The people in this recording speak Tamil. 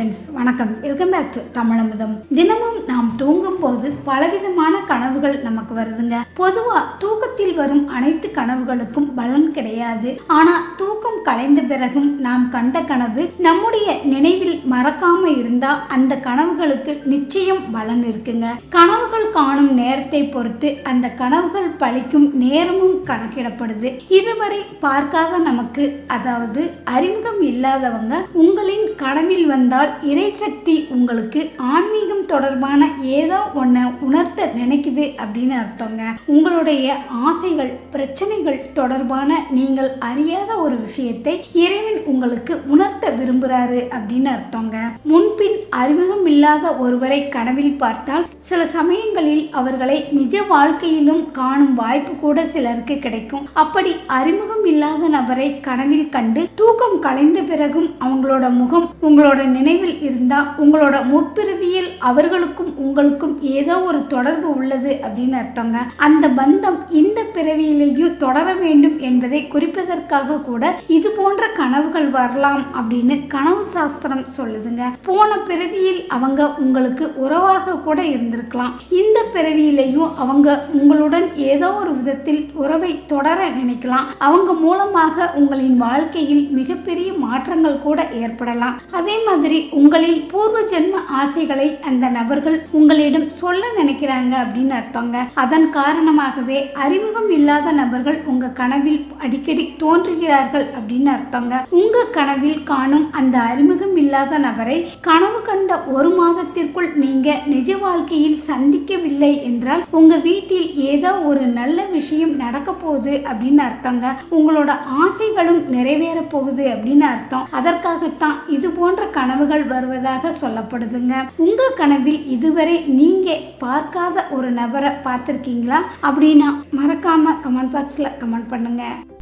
ஃப்ரெண்ட்ஸ் வணக்கம் வெல்கம் பேக் டு தமிழமுதம் தினமும் நாம் தூங்கும் போது பலவிதமான கனவுகள் நமக்கு வருதுங்க பொதுவா தூக்கத்தில் வரும் அனைத்து கனவுகளுக்கும் பலன் கிடையாது ஆனா தூக்கம் கலைந்த பிறகும் நாம் கண்ட கனவு நம்முடைய நினைவில் மறக்காம இருந்தா அந்த கனவுகளுக்கு நிச்சயம் பலன் இருக்குங்க கனவுகள் காணும் நேரத்தை பொறுத்து அந்த கனவுகள் பழிக்கும் நேரமும் கணக்கிடப்படுது இதுவரை பார்க்காத நமக்கு அதாவது அறிமுகம் இல்லாதவங்க உங்களின் கனவில் வந்தால் இறைசக்தி உங்களுக்கு ஆன்மீகம் தொடர்பான ஏதோ ஒன்றை உணர்த்த நினைக்குது அப்படின்னு அர்த்தங்க உங்களுடைய ஆசைகள் பிரச்சனைகள் தொடர்பான நீங்கள் அறியாத ஒரு விஷயத்தை இறைவன் உங்களுக்கு உணர்த்த விரும்புகிறாரு அப்படின்னு அர்த்தங்க முன்பின் அறிமுகம் இல்லாத ஒருவரை கனவில் பார்த்தால் சில சமயங்களில் அவர்களை நிஜ வாழ்க்கையிலும் காணும் வாய்ப்பு கூட சிலருக்கு கிடைக்கும் அப்படி அறிமுகம் இல்லாத நபரை கனவில் கண்டு தூக்கம் கலைந்த பிறகும் அவங்களோட முகம் உங்களோட நினைவில் இருந்தா உங்களோட முற்பிறவியில் அவர்களுக்கும் உங்களுக்கும் ஏதோ ஒரு தொடர்பு உள்ளது அப்படின்னு அர்த்தங்க அந்த பந்தம் இந்த பிறவியிலேயும் தொடர வேண்டும் என்பதை குறிப்பதற்காக கூட இது போன்ற கனவுகள் வரலாம் அப்படின்னு கனவு சாஸ்திரம் சொல்லுதுங்க போன பிறவியில் அவங்க உங்களுக்கு உறவாக கூட இருந்திருக்கலாம் இந்த பிறவியிலையும் அவங்க உங்களுடன் ஏதோ ஒரு விதத்தில் உறவை தொடர நினைக்கலாம் அவங்க மூலமாக உங்களின் வாழ்க்கையில் மிகப்பெரிய மாற்றங்கள் கூட ஏற்படலாம் அதே மாதிரி உங்களில் பூர்வ ஜென்ம ஆசைகளை அந்த நபர்கள் உங்களிடம் சொல்ல நினைக்கிறாங்க அப்படின்னு அர்த்தங்க அதன் காரணமாகவே அறிமுகம் இல்லாத நபர்கள் உங்க கனவில் அடிக்கடி தோன்றுகிறார்கள் அப்படின்னு அர்த்தங்க உங்க கனவில் காணும் அந்த அறிமுகம் இல்லாத நபரை கனவு கண்ட ஒரு மாதத்திற்குள் நீங்க நிஜ வாழ்க்கையில் சந்திக்கவில்லை என்றால் உங்க வீட்டில் ஏதோ ஒரு நல்ல விஷயம் நடக்க போகுது அப்படின்னு அர்த்தங்க உங்களோட ஆசைகளும் நிறைவேற போகுது அப்படின்னு அர்த்தம் அதற்காகத்தான் இது போன்ற கனவுகள் வருவதாக சொல்லப்படுதுங்க உங்க கனவில் இதுவரை நீங்க பார்க்காத ஒரு நபரை பார்த்துருக்கீங்களா அப்படின்னா மறக்காம கமெண்ட் பாக்ஸ்ல கமெண்ட் பண்ணுங்க